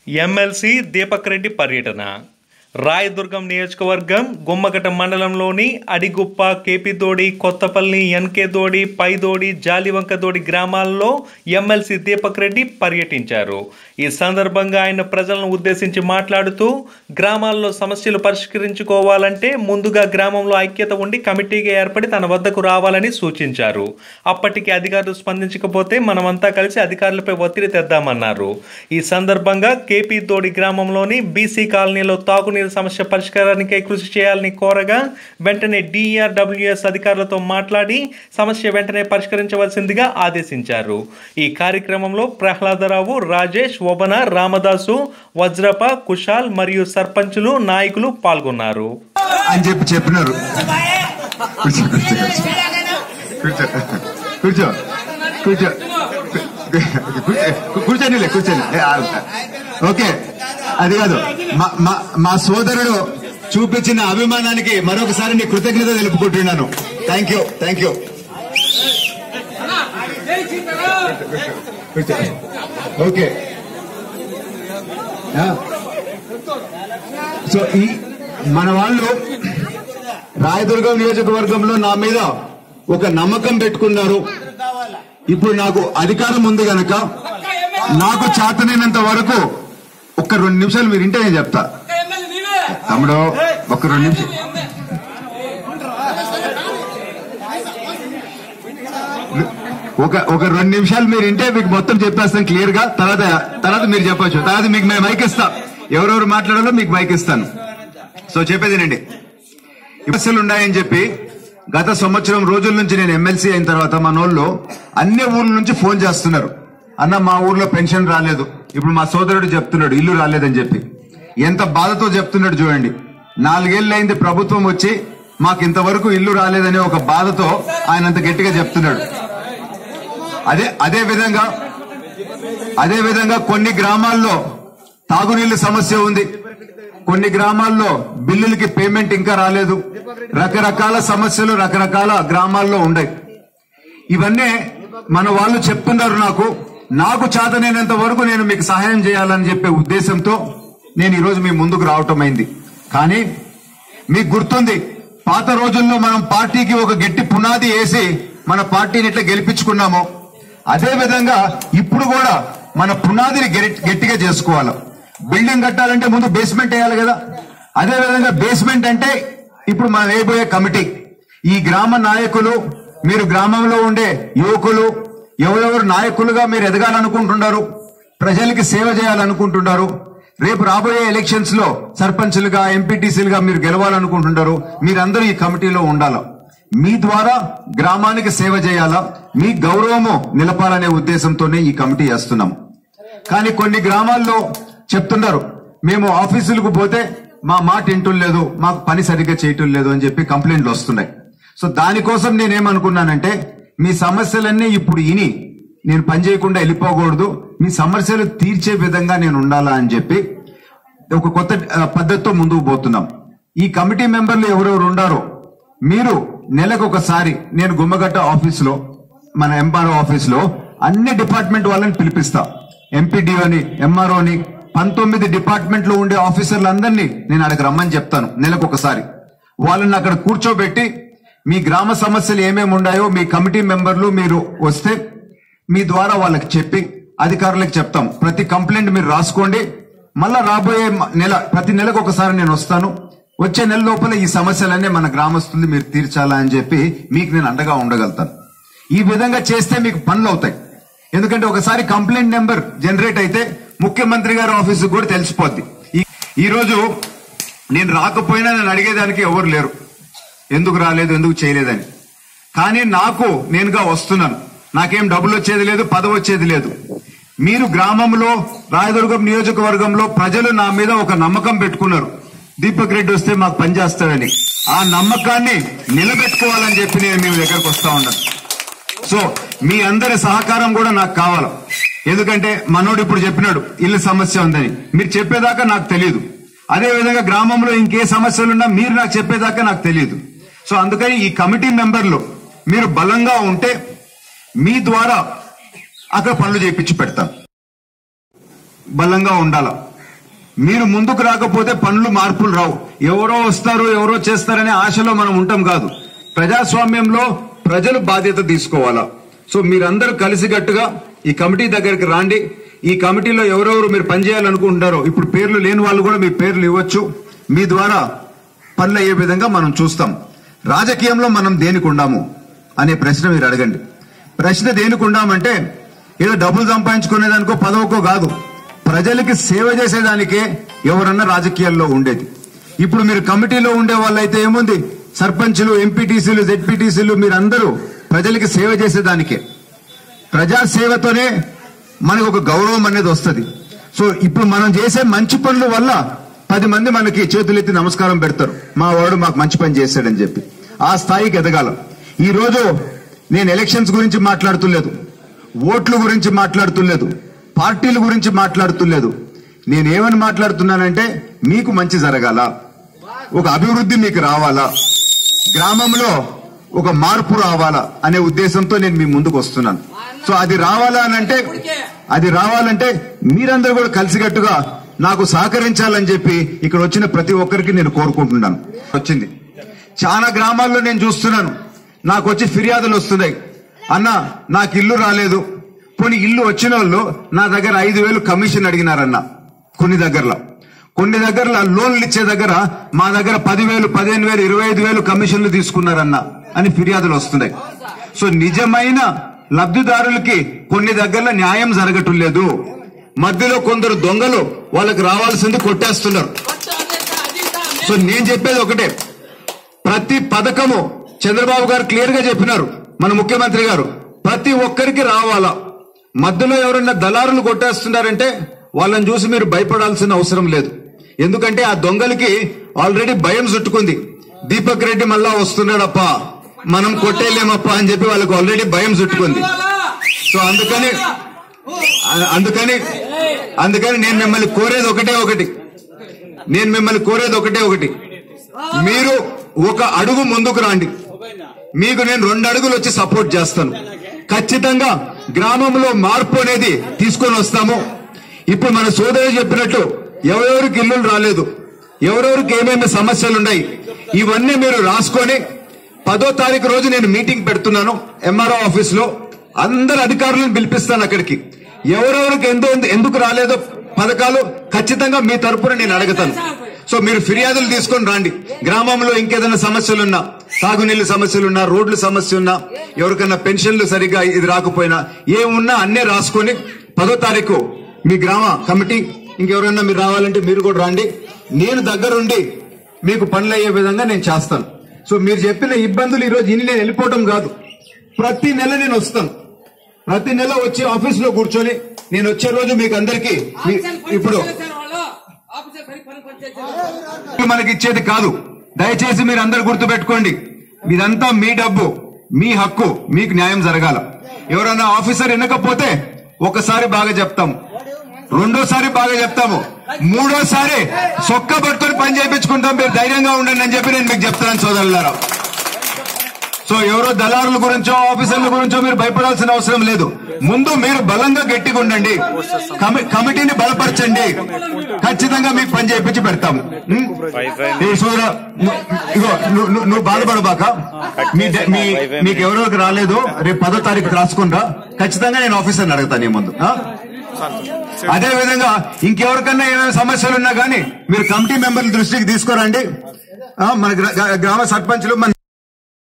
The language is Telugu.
ఎమ్మెల్సీ దీపక్ రెడ్డి పర్యటన రాయదుర్గం నియోజకవర్గం గుమ్మగట మండలంలోని అడిగుప్ప కేపిదోడి కొత్తపల్లి ఎన్కేదోడి పైదోడి జాలివంకదోడి గ్రామాల్లో ఎమ్మెల్సీ దీపక్ రెడ్డి పర్యటించారు ఈ సందర్భంగా ఆయన ప్రజలను ఉద్దేశించి మాట్లాడుతూ గ్రామాల్లో సమస్యలు పరిష్కరించుకోవాలంటే ముందుగా గ్రామంలో ఐక్యత ఉండి కమిటీగా ఏర్పడి తన వద్దకు రావాలని సూచించారు అప్పటికి అధికారులు స్పందించకపోతే మనమంతా కలిసి అధికారులపై ఒత్తిడి తెద్దామన్నారు ఈ సందర్భంగా కేపీ తోడి గ్రామంలోని బీసీ కాలనీలో తాగునీరు సమస్య పరిష్కారానికై కృషి చేయాలని కోరగా వెంటనే డిఆర్డబ్ల్యూఎస్ అధికారులతో మాట్లాడి సమస్య వెంటనే పరిష్కరించవలసిందిగా ఆదేశించారు ఈ కార్యక్రమంలో ప్రహ్లాదరావు రాజేష్ ఒబన రామదాసు వజ్రప కుషాల్ మరియు సర్పంచులు నాయకులు పాల్గొన్నారు అని చెప్పి చెప్పినారు కూర్చో కూర్చో కూర్చో కూర్చో కూర్చో కూర్చో కూర్చోనిలే కూర్చోని ఏ, ఆ, ఓకే అది కాదు మా- మా మా సోదరుడు చూపించిన అభిమానానికి మరొకసారి నీ కృతజ్ఞత తెలుపుకుంటున్నాను థ్యాంక్ యూ థ్యాంక్ యూ కూర్చో ఓకే ఆ. సో ఈ మన వాళ్ళు రాయదుర్గం నియోజకవర్గంలో నా మీద ఒక నమ్మకం పెట్టుకున్నారు ఇప్పుడు నాకు అధికారం ఉంది గనక నాకు చేతనైనంత వరకు ఒక రెండు నిమిషాలు మీరు ఇంటే నేను చెప్తా తమ్ముడు ఒక రెండు నిమిషాలు ఒక ఒక రెండు నిమిషాలు మీరు ఇంటే మీకు మొత్తం చెప్పేస్తాను క్లియర్ గా తర్వాత తర్వాత మీరు చెప్పొచ్చు తర్వాత మీకు మేము మైక్ ఇస్తాం ఎవరెవరు మాట్లాడాలో మీకు మైక్ ఇస్తాను సో చెప్పేదేనండి సమస్యలు ఉన్నాయని చెప్పి గత సంవత్సరం రోజుల నుంచి నేను ఎమ్మెల్సీ అయిన తర్వాత మన వాళ్ళు అన్ని ఊర్ల నుంచి ఫోన్ చేస్తున్నారు అన్న మా ఊర్లో పెన్షన్ రాలేదు ఇప్పుడు మా సోదరుడు చెప్తున్నాడు ఇల్లు రాలేదని చెప్పి ఎంత బాధతో చెప్తున్నాడు చూడండి నాలుగేళ్ళు అయింది ప్రభుత్వం వచ్చి మాకు ఇంతవరకు ఇల్లు రాలేదనే ఒక బాధతో ఆయన అంత గట్టిగా చెప్తున్నాడు అదే అదే విధంగా అదే విధంగా కొన్ని గ్రామాల్లో తాగునీళ్ల సమస్య ఉంది కొన్ని గ్రామాల్లో బిల్లులకి పేమెంట్ ఇంకా రాలేదు రకరకాల సమస్యలు రకరకాల గ్రామాల్లో ఉన్నాయి ఇవన్నీ మన వాళ్ళు చెప్తున్నారు నాకు నాకు చేతనైనంత వరకు నేను మీకు సహాయం చేయాలని చెప్పే ఉద్దేశంతో నేను ఈరోజు మీ ముందుకు రావటం అయింది కానీ మీకు గుర్తుంది పాత రోజుల్లో మనం పార్టీకి ఒక గట్టి పునాది వేసి మన పార్టీని ఇట్లా గెలిపించుకున్నాము అదే విధంగా ఇప్పుడు కూడా మన పునాదిని గెరి- గట్టిగా చేసుకోవాలి బిల్డింగ్ కట్టాలంటే ముందు బేస్మెంట్ వేయాలి కదా అదే విధంగా బేస్మెంట్ అంటే ఇప్పుడు మనం వేయబోయే కమిటీ ఈ గ్రామ నాయకులు మీరు గ్రామంలో ఉండే యువకులు ఎవరెవరు నాయకులుగా మీరు ఎదగాలనుకుంటున్నారు ప్రజలకి సేవ చేయాలనుకుంటున్నారు రేపు రాబోయే ఎలక్షన్స్ లో సర్పంచులుగా ఎంపీటీసీలుగా మీరు గెలవాలనుకుంటుంటారు మీరందరూ ఈ కమిటీలో ఉండాలి మీ ద్వారా గ్రామానికి సేవ చేయాలా మీ గౌరవము నిలపాలనే ఉద్దేశంతోనే ఈ కమిటీ వేస్తున్నాం కానీ కొన్ని గ్రామాల్లో చెప్తున్నారు మేము ఆఫీసులకు పోతే మా మాట వింటం లేదు మాకు పని సరిగ్గా చేయటం లేదు అని చెప్పి కంప్లైంట్లు వస్తున్నాయి సో దానికోసం నేనేమనుకున్నానంటే మీ సమస్యలన్నీ ఇప్పుడు ఇని నేను పని చేయకుండా వెళ్ళిపోకూడదు మీ సమస్యలు తీర్చే విధంగా నేను ఉండాలా అని చెప్పి ఒక కొత్త ఆ, పద్ధతితో ముందుకు పోతున్నాం ఈ కమిటీ మెంబర్లు ఎవరెవరు ఉండారో మీరు నెలకు ఒకసారి నేను గుమ్మగట్ట ఆఫీస్ లో మన ఎంఆర్ఓ ఆఫీస్ లో అన్ని డిపార్ట్మెంట్ వాళ్ళని పిలిపిస్తా ఎంపీడీఓని ఎంఆర్ఓని పంతొమ్మిది డిపార్ట్మెంట్ లో ఉండే ఆఫీసర్లందరినీ నేను అక్కడికి రమ్మని చెప్తాను నెలకు ఒకసారి వాళ్ళని అక్కడ కూర్చోబెట్టి మీ గ్రామ సమస్యలు ఏమేమి ఉన్నాయో మీ కమిటీ మెంబర్లు మీరు వస్తే మీ ద్వారా వాళ్ళకి చెప్పి అధికారులకు చెప్తాం ప్రతి కంప్లైంట్ మీరు రాసుకోండి మళ్ళా రాబోయే మ- నెల ప్రతి నెలకు ఒకసారి నేను వస్తాను వచ్చే నెల లోపల ఈ సమస్యలన్నీ మన గ్రామస్తులు మీరు తీర్చాలా అని చెప్పి మీకు నేను అండగా ఉండగలుగుతాను ఈ విధంగా చేస్తే మీకు పనులు అవుతాయి ఎందుకంటే ఒకసారి కంప్లైంట్ నెంబర్ జనరేట్ అయితే ముఖ్యమంత్రి గారి ఆఫీసు కూడా తెలిసిపోద్ది ఈ- ఈ రోజు నేను రాకపోయినా నేను అడిగేదానికి ఎవరు లేరు ఎందుకు రాలేదు ఎందుకు చేయలేదని కానీ నాకు నేనుగా వస్తున్నాను నాకేం డబ్బులు వచ్చేది లేదు పదవి వచ్చేది లేదు మీరు గ్రామంలో రాయదుర్గం నియోజకవర్గంలో ప్రజలు నా మీద ఒక నమ్మకం పెట్టుకున్నారు దీపక్ రెడ్డి వస్తే మాకు పనిచేస్తాడని ఆ నమ్మకాన్ని నిలబెట్టుకోవాలని చెప్పి నేను మీ దగ్గరకు వస్తా ఉన్నాను సో మీ అందరి సహకారం కూడా నాకు కావాలి ఎందుకంటే మనోడు ఇప్పుడు చెప్పినాడు ఇల్లు సమస్య ఉందని మీరు చెప్పేదాకా నాకు తెలియదు అదే విధంగా గ్రామంలో ఇంకే సమస్యలున్నా మీరు నాకు చెప్పేదాకా నాకు తెలియదు సో అందుకని ఈ కమిటీ మెంబర్లు మీరు బలంగా ఉంటే మీ ద్వారా అక్కడ పనులు చేయించి పెడతాం బలంగా ఉండాల మీరు ముందుకు రాకపోతే పనులు మార్పులు రావు ఎవరో వస్తారు ఎవరో చేస్తారనే ఆశలో మనం ఉంటాం కాదు ప్రజాస్వామ్యంలో ప్రజలు బాధ్యత తీసుకోవాలా సో మీరందరూ కలిసికట్టుగా ఈ కమిటీ దగ్గరికి రాండి ఈ కమిటీలో ఎవరెవరు మీరు పనిచేయాలనుకుంటున్నారో ఇప్పుడు పేర్లు లేని వాళ్ళు కూడా మీ పేర్లు ఇవ్వచ్చు మీ ద్వారా పనులు అయ్యే విధంగా మనం చూస్తాం రాజకీయంలో మనం దేనికి ఉండాము అనే ప్రశ్న మీరు అడగండి ప్రశ్న దేనికి ఉండామంటే ఏదో డబ్బులు సంపాదించుకునేదానికో పదవకో కాదు ప్రజలకి సేవ చేసేదానికే ఎవరన్నా రాజకీయాల్లో ఉండేది ఇప్పుడు మీరు కమిటీలో ఉండే వాళ్ళైతే ఏముంది సర్పంచులు ఎంపీటీసీలు జెడ్పీటీసీలు మీరందరూ ప్రజలకి సేవ చేసేదానికే ప్రజా సేవతోనే మనకు ఒక గౌరవం అనేది వస్తుంది సో ఇప్పుడు మనం చేసే మంచి పనుల వల్ల పది మంది మనకి చేతులెత్తి నమస్కారం పెడతారు మా వాడు మాకు మంచి పని చేశాడని చెప్పి ఆ స్థాయికి ఎదగాలం ఈ రోజు నేను ఎలక్షన్స్ గురించి మాట్లాడుతులేదు ఓట్ల గురించి మాట్లాడుతులేదు పార్టీల గురించి మాట్లాడుతులేదు నేను ఏమని మాట్లాడుతున్నానంటే మీకు మంచి జరగాల ఒక అభివృద్ధి మీకు రావాలా గ్రామంలో ఒక మార్పు రావాలా అనే ఉద్దేశంతో నేను మీ ముందుకు వస్తున్నాను సో అది రావాలా అని అంటే అది రావాలంటే మీరందరూ కూడా కలిసికట్టుగా నాకు సహకరించాలని చెప్పి ఇక్కడ వచ్చిన ప్రతి ఒక్కరికి నేను కోరుకుంటున్నాను వచ్చింది చాలా గ్రామాల్లో నేను చూస్తున్నాను నాకు వచ్చి ఫిర్యాదులు వస్తున్నాయి అన్న నాకు ఇల్లు రాలేదు కొన్ని ఇల్లు వచ్చిన వాళ్ళు నా దగ్గర ఐదు వేలు కమిషన్ అడిగినారన్న కొన్ని దగ్గరలో కొన్ని దగ్గరలో లోన్లు ఇచ్చే దగ్గర మా దగ్గర పదివేలు పదిహేను వేలు ఇరవై ఐదు వేలు కమిషన్లు తీసుకున్నారన్న అని ఫిర్యాదులు వస్తున్నాయి సో నిజమైన లబ్ధిదారులకి కొన్ని దగ్గరలో న్యాయం జరగటం లేదు మధ్యలో కొందరు దొంగలు వాళ్ళకి రావాల్సింది కొట్టేస్తున్నారు సో నేను చెప్పేది ఒకటే ప్రతి పథకము చంద్రబాబు గారు క్లియర్ గా చెప్పినారు మన ముఖ్యమంత్రి గారు ప్రతి ఒక్కరికి రావాలా మధ్యలో ఎవరన్నా దళారులు కొట్టేస్తున్నారంటే వాళ్ళని చూసి మీరు భయపడాల్సిన అవసరం లేదు ఎందుకంటే ఆ దొంగలకి ఆల్రెడీ భయం చుట్టుకుంది దీపక్ రెడ్డి మళ్ళా వస్తున్నాడప్పా మనం కొట్టేయలేమప్పా అని చెప్పి వాళ్ళకి ఆల్రెడీ భయం చుట్టుకుంది సో అందుకని అ- అందుకని అందుకని నేను మిమ్మల్ని కోరేది ఒకటే ఒకటి నేను మిమ్మల్ని కోరేది ఒకటే ఒకటి మీరు ఒక అడుగు ముందుకు రాండి మీకు నేను రెండు అడుగులు వచ్చి సపోర్ట్ చేస్తాను ఖచ్చితంగా గ్రామంలో మార్పు అనేది తీసుకొని వస్తాము ఇప్పుడు మన సోదరు చెప్పినట్టు ఎవరెవరికి ఇల్లులు రాలేదు ఎవరెవరికి ఏమేమి సమస్యలు ఉన్నాయి ఇవన్నీ మీరు రాసుకొని పదో తారీఖు రోజు నేను మీటింగ్ పెడుతున్నాను ఎంఆర్ఓ ఆఫీస్ లో అందరు అధికారులను పిలిపిస్తాను అక్కడికి ఎవరెవరికి ఎంతో ఎందుకు రాలేదో పథకాలు ఖచ్చితంగా మీ తరపున నేను అడుగుతాను సో మీరు ఫిర్యాదులు తీసుకొని రండి గ్రామంలో ఇంకేదైనా సమస్యలున్నా తాగునీళ్ళు సమస్యలున్నా రోడ్లు సమస్య ఉన్నా ఎవరికైనా పెన్షన్లు సరిగ్గా ఇది రాకపోయినా ఏమున్నా అన్నీ రాసుకొని పదో తారీఖు మీ గ్రామ కమిటీ ఇంకెవరైనా మీరు రావాలంటే మీరు కూడా రండి నేను దగ్గరుండి మీకు పనులు అయ్యే విధంగా నేను చేస్తాను సో మీరు చెప్పిన ఇబ్బందులు ఈ రోజు ఇన్ని నేను వెళ్ళిపోవటం కాదు ప్రతి నెల నేను వస్తాను ప్రతి నెల వచ్చి ఆఫీస్ లో కూర్చొని నేను వచ్చే రోజు మీకు అందరికి ఇప్పుడు మనకి ఇచ్చేది కాదు దయచేసి మీరు అందరు గుర్తు పెట్టుకోండి మీదంతా మీ డబ్బు మీ హక్కు మీకు న్యాయం జరగాల ఎవరైనా ఆఫీసర్ వినకపోతే ఒకసారి బాగా చెప్తాము రెండోసారి బాగా చెప్తాము మూడోసారి సొక్క పట్టుకొని పని చేయించుకుంటాం మీరు ధైర్యంగా ఉండండి అని చెప్పి నేను మీకు చెప్తున్నాను సోదరులారా సో ఎవరో దళారుల గురించో ఆఫీసర్ల గురించో మీరు భయపడాల్సిన అవసరం లేదు ముందు మీరు బలంగా గట్టిగా ఉండండి కమి- కమిటీని బలపరచండి ఖచ్చితంగా మీకు పని చేయించి పెడతాము ఉం? ఏ సోదరా ను- ఇగో ను- ను- నువ్వు బాధపడబాక మీ డ- మీ మీకు ఎవరెవరికి రాలేదు రేపు పదో తారీఖు రాసుకుంటా ఖచ్చితంగా నేను ఆఫీసర్ని అడుగుతాను ఈ ముందు ఆ? అదే విధంగా ఇంకెవరికన్నా ఏమైనా సమస్యలు ఉన్నా కానీ మీరు కమిటీ మెంబర్ల దృష్టికి తీసుకురండి ఆ, మన గ్రా- గ్రామ సర్పంచులు మన